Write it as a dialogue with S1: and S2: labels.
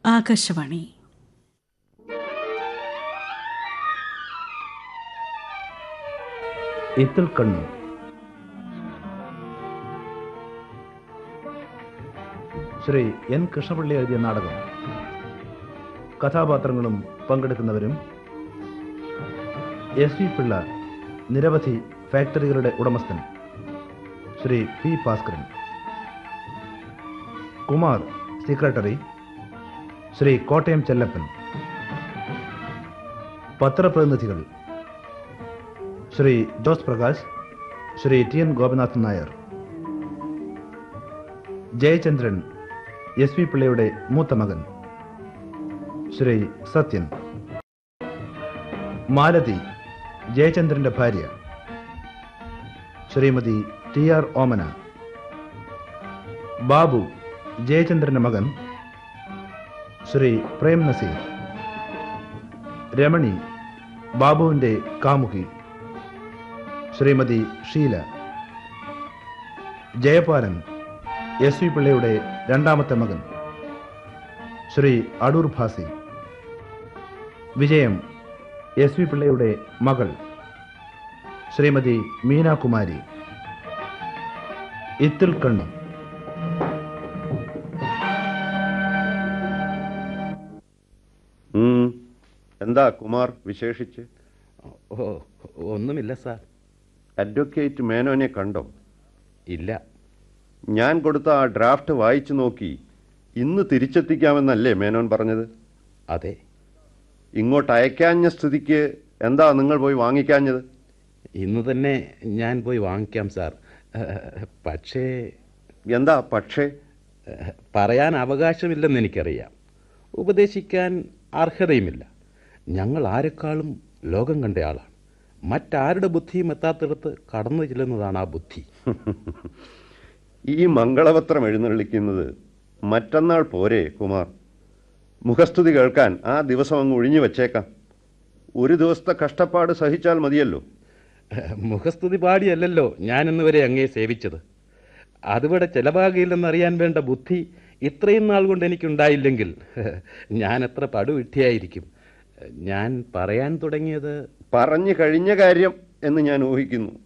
S1: ആകാശവാണി
S2: ഇത്തിൽ കണ്ണു ശ്രീ എൻ കൃഷ്ണപിള്ളി എഴുതിയ നാടകം കഥാപാത്രങ്ങളും പങ്കെടുക്കുന്നവരും എസ് വി പിള്ള നിരവധി ഫാക്ടറികളുടെ ഉടമസ്ഥൻ ശ്രീ പി ഭാസ്കരൻ കുമാർ സെക്രട്ടറി ശ്രീ കോട്ടയം ചെല്ലപ്പൻ പത്രപ്രതിനിധികൾ Sri Jose Prakash Sri T N Gopanathan Nair Jayachandran S V പിള്ളയുടെ മൂത്ത മകൻ ശ്രീ സത്യൻ മാലതി ജയചന്ദ്രന്റെ ഭാര്യ ശ്രീമതി ടി ആർ ഓമന ബാബു ജയചന്ദ്രന്റെ മകൻ ശ്രീ പ്രേം നസീർ രമണി ബാബുവിന്റെ കാമുകി ശ്രീമതി ഷീല ജയപാലൻ എസ് വി പിള്ളയുടെ രണ്ടാമത്തെ മകൻ ശ്രീ അടൂർ ഭാസി വിജയം എസ് വി പിള്ളയുടെ മകൾ ശ്രീമതി മീനാകുമാരി ഇത്തിൽ കണ്ണു
S3: ഉം. എന്താ കുമാർ വിശേഷിച്ച്
S4: ഓ ഒന്നുമില്ല സാർ
S3: അഡ്വക്കേറ്റ് മേനോനെ കണ്ടോ
S4: ഇല്ല
S3: ഞാൻ കൊടുത്ത ആ ഡ്രാഫ്റ്റ് വായിച്ചു നോക്കി ഇന്ന് തിരിച്ചെത്തിക്കാമെന്നല്ലേ മേനോൻ പറഞ്ഞത്
S4: അതെ
S3: ഇങ്ങോട്ട് അയക്കാഞ്ഞ സ്ഥിതിക്ക് എന്താ നിങ്ങൾ പോയി വാങ്ങിക്കാഞ്ഞത്
S4: ഇന്ന് തന്നെ ഞാൻ പോയി വാങ്ങിക്കാം സാർ ഏഹ്, പക്ഷേ
S3: എന്താ പക്ഷേ
S4: ഏഹ്, പറയാൻ അവകാശമില്ലെന്ന് എനിക്കറിയാം ഉപദേശിക്കാൻ അർഹതയുമില്ല ഞങ്ങൾ ആരെക്കാളും ലോകം കണ്ട ആളാണ് മറ്റാരുടെ ബുദ്ധിയും എത്താത്തിടത്ത് കടന്നു ചെല്ലുന്നതാണ് ആ ബുദ്ധി
S3: ഈ മംഗളപത്രം എഴുന്നള്ളിക്കുന്നത് മറ്റന്നാൾ പോരെ കുമാർ മുഖസ്തുതി കേൾക്കാൻ ആ ദിവസം അങ്ങ് ഒഴിഞ്ഞു വച്ചേക്കാം ഒരു ദിവസത്തെ കഷ്ടപ്പാട് സഹിച്ചാൽ മതിയല്ലോ
S4: ഏഹ്, മുഖസ്തുതി പാടിയല്ലല്ലോ ഞാൻ ഇന്ന് വരെ അങ്ങേ സേവിച്ചത് അതിവിടെ ചെലവാകില്ലെന്നറിയാൻ വേണ്ട ബുദ്ധി ഇത്രയും നാൾ കൊണ്ട് എനിക്കുണ്ടായില്ലെങ്കിൽ ഏഹ്, ഞാൻ എത്ര പടുവിട്ടിയായിരിക്കും ഏഹ്, ഞാൻ പറയാൻ തുടങ്ങിയത്
S3: പറഞ്ഞു കഴിഞ്ഞ കാര്യം എന്ന് ഞാൻ ഊഹിക്കുന്നു